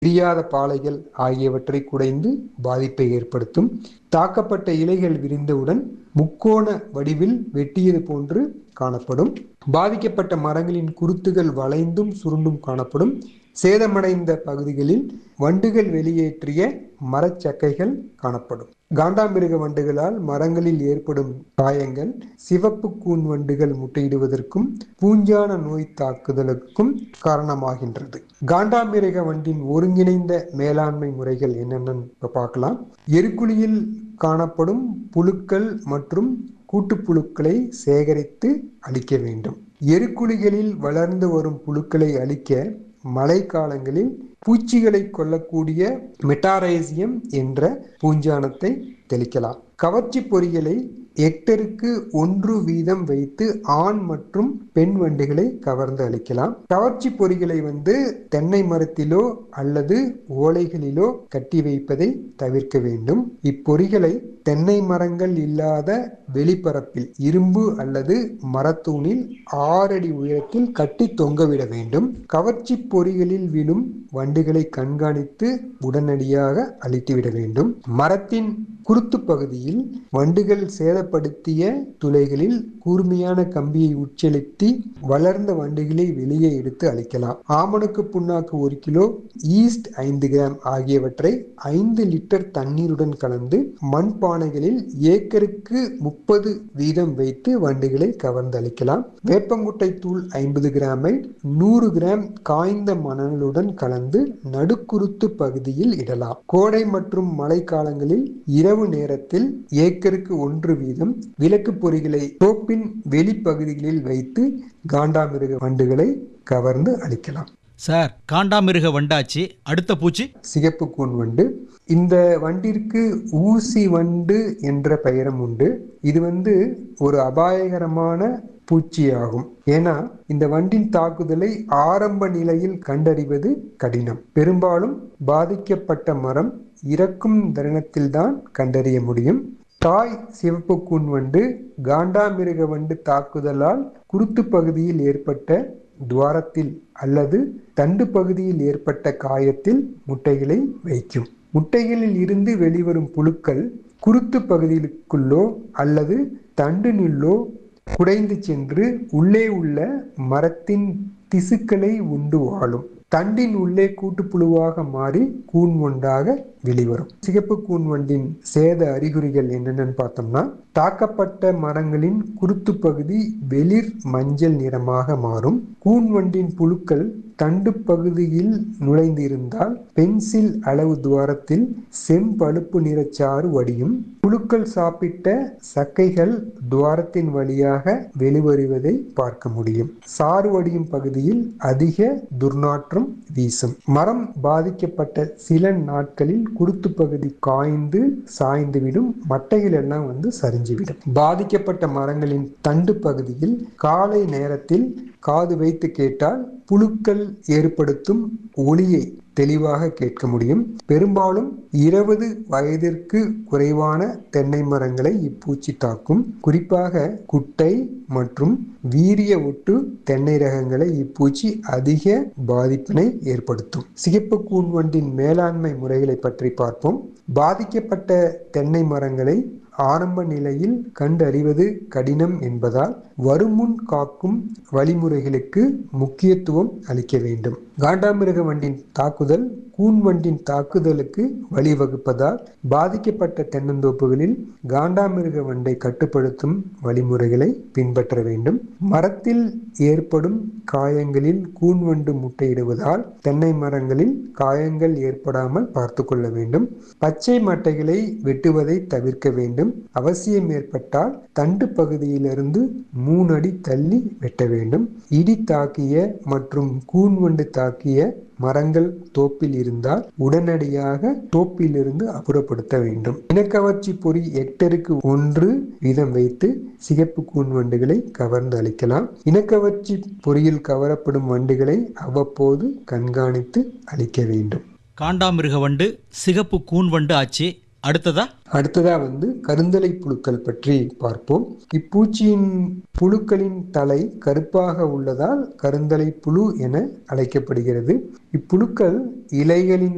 விரியாத பாளைகள் ஆகியவற்றை குடைந்து பாதிப்பை ஏற்படுத்தும் தாக்கப்பட்ட இலைகள் விரிந்தவுடன் முக்கோண வடிவில் வெட்டியது போன்று காணப்படும் பாதிக்கப்பட்ட மரங்களின் குருத்துகள் வளைந்தும் சுருண்டும் காணப்படும் சேதமடைந்த பகுதிகளில் வண்டுகள் வெளியேற்றிய மரச்சக்கைகள் காணப்படும் காண்டாமிருக வண்டுகளால் மரங்களில் ஏற்படும் காயங்கள் சிவப்பு கூன் வண்டுகள் முட்டையிடுவதற்கும் பூஞ்சான நோய் தாக்குதலுக்கும் காரணமாகின்றது காண்டாமிருக வண்டின் ஒருங்கிணைந்த மேலாண்மை முறைகள் என்னென்னு இப்ப பார்க்கலாம் எருக்குழியில் காணப்படும் புழுக்கள் மற்றும் கூட்டுப்புழுக்களை சேகரித்து அழிக்க வேண்டும் எருக்குழிகளில் வளர்ந்து வரும் புழுக்களை அழிக்க மழைக்காலங்களில் பூச்சிகளை கொல்லக்கூடிய மெட்டாரைசியம் என்ற பூஞ்சானத்தை தெளிக்கலாம் கவர்ச்சி பொறிகளை ஹெக்டருக்கு ஒன்று வீதம் வைத்து ஆண் மற்றும் பெண் வண்டுகளை கவர்ந்து அளிக்கலாம் கவர்ச்சி பொறிகளை வந்து தென்னை மரத்திலோ அல்லது ஓலைகளிலோ கட்டி வைப்பதை தவிர்க்க வேண்டும் இப்பொறிகளை தென்னை மரங்கள் இல்லாத வெளிப்பரப்பில் இரும்பு அல்லது மரத்தூணில் ஆறடி உயரத்தில் கட்டி தொங்கவிட வேண்டும் கவர்ச்சி பொறிகளில் விழும் வண்டுகளை கண்காணித்து உடனடியாக அழித்துவிட வேண்டும் மரத்தின் குருத்து பகுதியில் வண்டுகள் சேதப்படுத்திய துளைகளில் கூர்மையான கம்பியை உட்செலுத்தி வளர்ந்த வண்டுகளை வெளியே எடுத்து அழிக்கலாம் ஆமணக்கு புண்ணாக்கு ஒரு கிலோ ஈஸ்ட் ஐந்து கிராம் ஆகியவற்றை ஐந்து லிட்டர் தண்ணீருடன் கலந்து மண் பானைகளில் ஏக்கருக்கு முப்பது வீதம் வைத்து வண்டுகளை கவர்ந்து அளிக்கலாம் வேப்பங்குட்டை தூள் ஐம்பது கிராமை நூறு கிராம் காய்ந்த மணலுடன் கலந்து நடுக்குருத்து பகுதியில் இடலாம் கோடை மற்றும் மழை காலங்களில் இரவு நேரத்தில் ஏக்கருக்கு ஒன்று வீதம் விளக்கு பொறிகளை தோப்பின் வெளிப்பகுதிகளில் வைத்து காண்டாமிருக வண்டுகளை கவர்ந்து அளிக்கலாம் சார் காண்டாமிருக வண்டாச்சு அடுத்த பூச்சி சிகப்பு கூன் வண்டு இந்த வண்டிற்கு ஊசி வண்டு என்ற பெயரும் உண்டு இது வந்து ஒரு அபாயகரமான பூச்சியாகும் ஏன்னா இந்த வண்டின் தாக்குதலை ஆரம்ப நிலையில் கண்டறிவது கடினம் பெரும்பாலும் பாதிக்கப்பட்ட மரம் இறக்கும் தருணத்தில்தான் கண்டறிய முடியும் தாய் சிவப்பு கூன் வண்டு காண்டாமிருக வண்டு தாக்குதலால் குருத்து பகுதியில் ஏற்பட்ட துவாரத்தில் அல்லது தண்டு பகுதியில் ஏற்பட்ட காயத்தில் முட்டைகளை வைக்கும் முட்டைகளில் இருந்து வெளிவரும் புழுக்கள் குருத்து பகுதிகளுக்குள்ளோ அல்லது தண்டினுள்ளோ குடைந்து சென்று உள்ளே உள்ள மரத்தின் திசுக்களை உண்டு வாழும் தண்டின் உள்ளே கூட்டுப்புழுவாக மாறி கூன் வண்டாக வெளிவரும் சிகப்பு கூன் வண்டின் சேத அறிகுறிகள் என்னென்னு பார்த்தோம்னா தாக்கப்பட்ட மரங்களின் குருத்து பகுதி வெளிர் மஞ்சள் நிறமாக மாறும் கூன் வண்டின் புழுக்கள் தண்டு பகுதியில் நுழைந்திருந்தால் பென்சில் அளவு துவாரத்தில் செம்பழுப்பு நிறச்சாறு வடியும் புழுக்கள் சாப்பிட்ட சக்கைகள் துவாரத்தின் வழியாக வெளிவருவதை பார்க்க முடியும் சாறு வடியும் பகுதியில் அதிக துர்நாற்றம் வீசும் மரம் பாதிக்கப்பட்ட சில நாட்களில் குருத்து பகுதி காய்ந்து சாய்ந்துவிடும் மட்டைகள் எல்லாம் வந்து சரிஞ்சுவிடும் பாதிக்கப்பட்ட மரங்களின் தண்டு பகுதியில் காலை நேரத்தில் காது வைத்து கேட்டால் புழுக்கள் ஏற்படுத்தும் ஒளியை தெளிவாக கேட்க முடியும் பெரும்பாலும் இருபது வயதிற்கு குறைவான தென்னை மரங்களை இப்பூச்சி தாக்கும் குறிப்பாக குட்டை மற்றும் வீரிய ஒட்டு தென்னை ரகங்களை இப்பூச்சி அதிக பாதிப்பினை ஏற்படுத்தும் சிகப்பு கூன் வண்டின் மேலாண்மை முறைகளை பற்றி பார்ப்போம் பாதிக்கப்பட்ட தென்னை மரங்களை ஆரம்ப நிலையில் கண்டறிவது கடினம் என்பதால் வருமுன் காக்கும் வழிமுறைகளுக்கு முக்கியத்துவம் அளிக்க வேண்டும் காண்டாமிருக வண்டின் தாக்குதல் கூன் வண்டின் தாக்குதலுக்கு வழிவகுப்பதால் பாதிக்கப்பட்ட தென்னந்தோப்புகளில் காண்டாமிருக வண்டை கட்டுப்படுத்தும் வழிமுறைகளை பின்பற்ற வேண்டும் மரத்தில் ஏற்படும் காயங்களில் கூன் வண்டு முட்டையிடுவதால் தென்னை மரங்களில் காயங்கள் ஏற்படாமல் பார்த்து கொள்ள வேண்டும் பச்சை மட்டைகளை வெட்டுவதை தவிர்க்க வேண்டும் அவசியம் ஏற்பட்டால் தண்டு பகுதியிலிருந்து மூணு அடி தள்ளி வெட்ட வேண்டும் இடி தாக்கிய மற்றும் கூன் வண்டு தாக்கிய மரங்கள் தோப்பில் இருந்தால் உடனடியாக தோப்பிலிருந்து அப்புறப்படுத்த வேண்டும் இனக்கவர்ச்சி பொறி ஹெக்டருக்கு ஒன்று வீதம் வைத்து சிகப்பு கூன் வண்டுகளை கவர்ந்து அளிக்கலாம் இனக்கவர்ச்சி பொறியில் கவரப்படும் வண்டுகளை அவ்வப்போது கண்காணித்து அளிக்க வேண்டும் காண்டாமிருக வண்டு சிகப்பு கூன் வண்டு ஆச்சு அடுத்ததா அடுத்ததா வந்து கருந்தலை புழுக்கள் பற்றி பார்ப்போம் இப்பூச்சியின் புழுக்களின் தலை கருப்பாக உள்ளதால் கருந்தலை புழு என அழைக்கப்படுகிறது இப்புழுக்கள் இலைகளின்